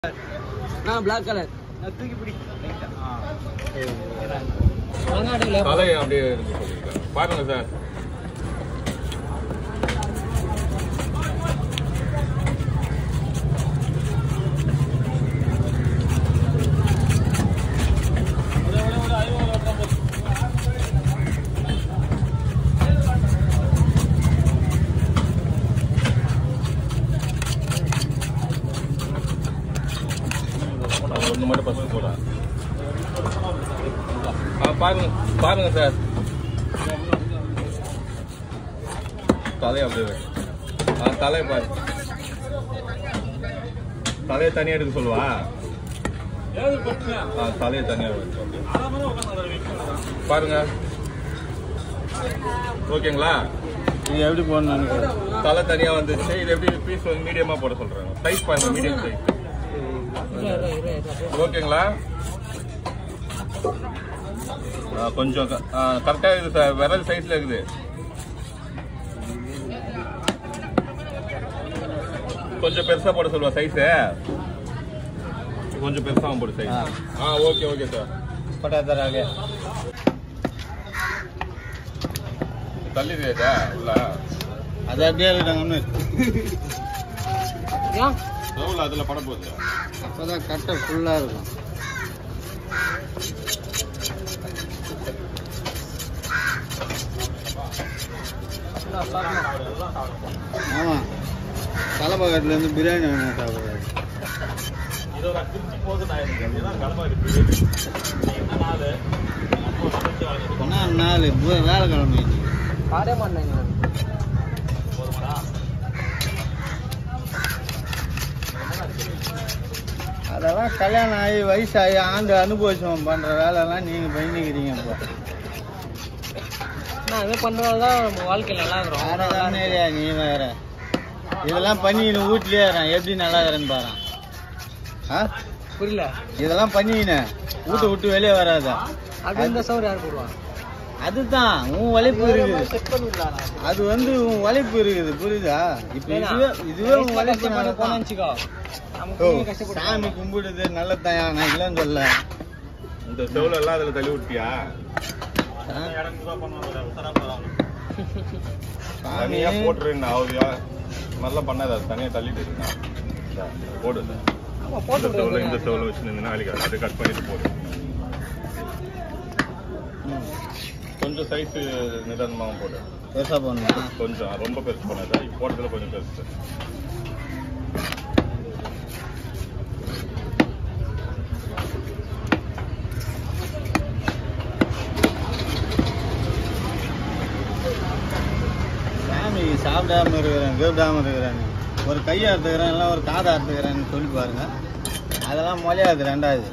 நான் black colour தூக்கி பிடி தலை அப்படியே இருக்கு சொல்லிருக்காங்க பாருங்க சார் ஒன்று மட்டும் பசங்க போடா ஆ பாருங்க பாருங்க சார் தலையை அப்படியே வை. ஆ தலையை பாரு தலையை தனியாக எடுக்க சொல்லுவா ஆ தலையை தனியாக வை. பாருங்க ஓகேங்களா இது எப்படி போடணும் தலை தனியாக வந்துச்சு இது எப்படி பீஸ் வந்து மீடியமாக போட சொல்கிறாங்க சைஸ் பாருங்க மீடியம் சைஸ் ஓகேங்களா ஆ, கொஞ்சம் கரெக்டாக இருக்குது சார் விரல் சைஸில் இருக்குது கொஞ்சம் பெருசாக போட சொல்லுவா சைஸு கொஞ்சம் பெருசாக போடு சைஸ் ஆ. ஆ ஓகே ஓகே சார் பட்டாத்தராக தள்ளிடுதா உள்ள அது அப்படியே இருக்கட்டாங்க ஏன் எவ்வளோ அதில் பட போகுது அப்போதான் கட்டை ஃபுல்லாக இருக்கும் ஆமாம் தலைப்பக்கத்துலேருந்து பிரியாணி வேணும் சாப்பிட்றாரு சொன்னா நாலு பு- வேலைக்கிழமை இன்னைக்கு. பாடே மாட்டேங்க அதெல்லாம் கல்யாணம் ஆகி வயசாகி ஆண்டு அனுபவிச்சவன் பண்ணுற வேலைலாம் நீங்கள் பண்ணிக்கிறீங்க இப்போ நான் அது பண்றதால தான் நம்ம வாழ்க்கையில் நல்லா இருக்கிறோம் வேறதானே இல்லையா நீ வேற இதெல்லாம் பண்ணிக்கின்னு வீட்லயே இருக்கிறான் எப்படி நல்லா இருக்கிறேன்னு பாரு ஆ புரியல இதெல்லாம் பண்ணிக்கின வீட்டை விட்டு வெளியே வராத அது இந்த சவுர் யார் போடுவா அதுதான் உன் உழைப்பு இருக்குது செட் பண்ணிடலாம் அது வந்து உன் உழைப்பு இருக்குது புரியுதா இப்ப இதுவே இதுவே உன் உழைப்பு போன வச்சுக்கோ ஓ, நமக்கு கஷ்டப்பட்டு சாமி கும்பிடுது நல்லதான் நான் இல்லைன்னு சொல்ல இந்த செவ்வளோ எல்லாம் அதில் தள்ளி விட்டியா ஆ? சாமி தனியாக போட்டுருந்தா அவரு நல்லா பண்ணாத அது தனியாக தள்ளிட்டு இருந்தா இந்தா, போடு இந்தா. ஆமா இந்த போட்டு செவ்வளோ இந்த செவ்வளோ வச்சு நின்று நாளைக்கு அதை கட் பண்ணிட்டு போடு ம். கொஞ்சம் சைஸ் நிதானமாக போடு பெருசா பண்ணுமா கொஞ்சம் ரொம்ப பெருசு பண்ணாத போட்டதுல கொஞ்சம் பெருசு சாமி சாப்பிடாம இருக்கிறேன் கேப்பிடாம இருக்கிறேன் ஒரு கையை அறுத்துக்கிறேன் இல்லை ஒரு காதை அறுத்துக்கிறேன்னு சொல்லி பாருங்க அதெல்லாம் மொழியாது ரெண்டாவது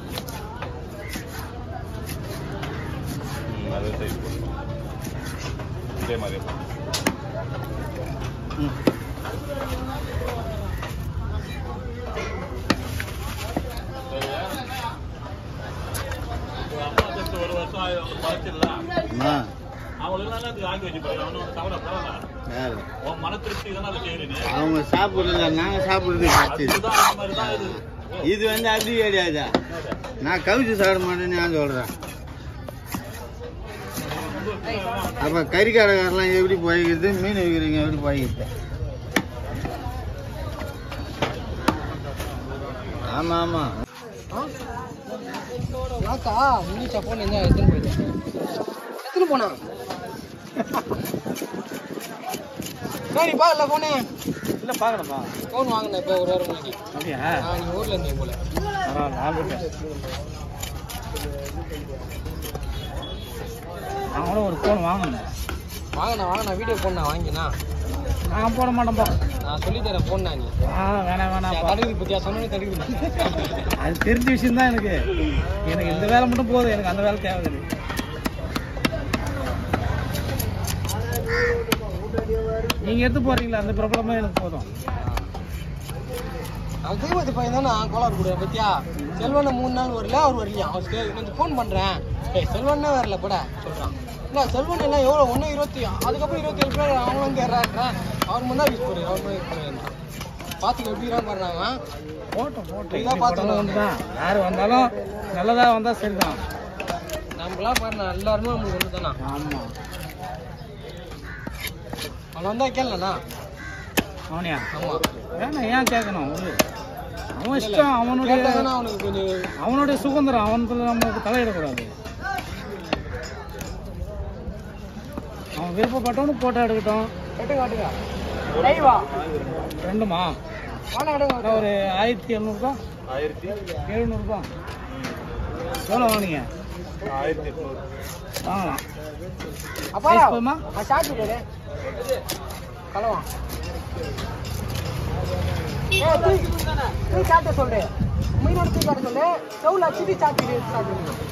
ம், அதே சைஸ் போடு இதே மாதிரி போடு. ம். அம்மா, யாரு? அவங்க சாப்பிடுறத நாங்க சாப்பிடுறது கஷ்டம் இது வந்து அப்படி கிடையாது நான் கவிச்சு சாப்பிட மாட்டேன்னு நான் சொல்றேன் அப்ப கறிக்கடைக்காரெல்லாம் எப்படி போய்க்கிறது மீன் விற்கிறீங்க எப்படி போய்க்கிறது ஆமா ஆமா யாக்கா முன்னிச்சா போன் எங்க எடுத்துன்னு போயிட்டேன் எடுத்துன்னு போனா சரி பா இல்ல போனே இல்ல பாக்கணுமா போன் வாங்கினேன் இப்போ ஒரு வாரம் முன்னாடி அப்படியா ஆ, நீ ஊர்ல இருந்தீங்க போல நான் கூட ஒரு ஃபோன் வாங்கினேன் வாங்கினா வாங்கினா வீடியோ போன் நான் வாங்கினா நான் போட மாட்டேன்ப்பா நான் சொல்லி தரேன் போன் நான் நீ ஆ வேணாம் வேணாம்ப்பா தடுக்குது பத்தியா சொன்னே தடுக்குது அது தெரிஞ்ச விஷயம் தான் எனக்கு எனக்கு இந்த வேலை மட்டும் போதும் எனக்கு அந்த வேலை தேவையில்லை நீங்க எடுத்து போறீங்களா அந்த ப்ராப்ளமே எனக்கு போதும் அவன் தெய்வத்து பையன் தானே கோளாறு கூட பத்தியா செல்வனை மூணு நாள் வரல அவர் வரலையா அவன் ஸ்டே- கொஞ்சம் ஃபோன் பண்றேன் ஏய் செல்வனே வரல போட சொல்றான் இல்லை செல்வன் எல்லாம் எவ்வளோ ஒன்று இருபத்தி அதுக்கப்புறம் இருபத்தி ஏழு பேர் அவங்களும் கேட்றாங்க அவர் முன்னாடி யூஸ் பண்ணு அவர் யூஸ் பண்ணுறான் பார்த்துக்க எப்படி தான் பாருங்க போட்டோம் போட்டோம் இதான் பார்த்துக்கலாம். ஒன்று தான் யார் வந்தாலும் நல்லதாக வந்தால் சரிதான் நம்மளாம் பாருங்க எல்லாருமே நம்மளுக்கு ஒன்று தானா ஆமாம் அவன் வந்தா கேட்கலண்ணா அவனியா ஆமா வேணாம் ஏன் கேட்கணும் விடு. அவன் இஷ்டம் அவனுடைய கேட்டாங்கன்னா அவனுக்கு கொஞ்சம் அவனுடைய சுதந்திரம் அவனுக்கு நமக்கு தலையிடக்கூடாது அவன் விருப்பப்பட்டவனு போட்டோ எடுக்கட்டும் கட்டு காட்டுங்க லைவா ரெண்டுமா வாடா எடுங்க அதான் ஒரு ஆயிரத்தி எழுநூறுபா ஆயிரத்தி எழுநூறுபா எவ்வளோ வாங்கினீங்க ஆயிரத்தி எட்நூறு வாங்கலாம் அப்பா Size போதுமா? ஷார்ட் போடு கலவா ஏ தூ தூ சாட்ட சொல்லு மீனோட தூ காட்ட சொல்லு செவுல சிடி சாட்டி சாட்டு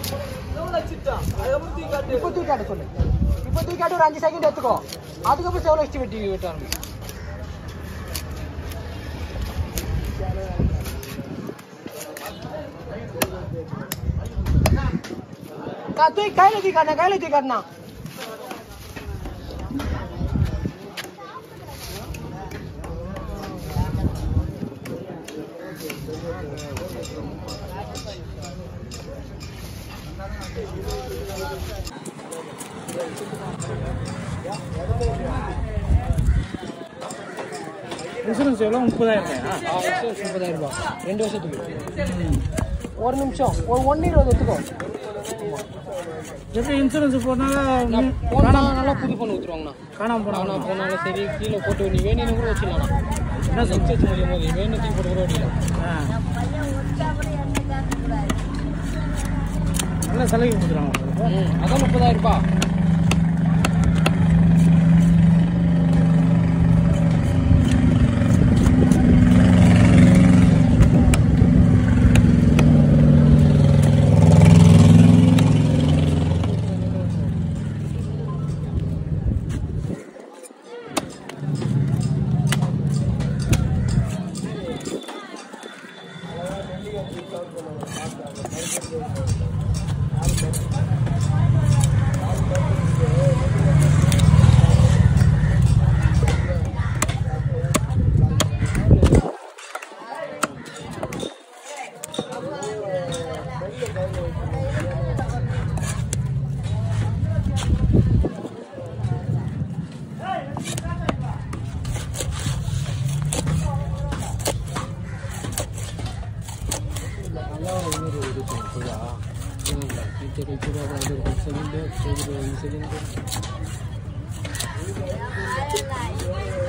இப்போ தூக்கி காட்ட சொல்லு இப்போ தூக்கி காட்டு ஒரு அஞ்சு செகண்ட் எடுத்துக்கோ அதுக்கப்புறம் செவுல வச்சு வெட்டி வெட்ட ஆரம்பி தூக்கி கையில தூக்கி காட்டினா கையில தூக்கி காட்டினா இன்சூரன்ஸ் எவ்வளோ முப்பதாயிரம் ரூபாயா ஆ இன்சூரன்ஸ் முப்பதாயிரம் ரூபாய் ரெண்டு வருஷத்துக்கு ஒரு நிமிஷம் ஒரு ஒன் இருபது எடுத்துக்கோ எப்படி இன்சூரன்ஸ் போனாலும் நான் போனா நல்லா புது பண்ணி ஊற்றுருவாங்கண்ணா காணாம போனா போனாலும் போனாலும் சரி கீழே போட்டு நீ வேணும் கூட வச்சுக்கலாம் என்ன நெக்ஸ்ட் வச்சு முடியும் போது வேணும் தூக்கி போட்டு கூட ஓட்டிடலாம் ஆ. நல்ல சலுகை கொடுக்குறாங்க உங்களுக்கு. ம் அதான் முப்பதாயிரம் ரூபாய் நல்லா ஒரு இன்னொரு இது புரியா டீச்சர் டீச்சர் ஒரு செகண்ட் ஒரு செகண்ட்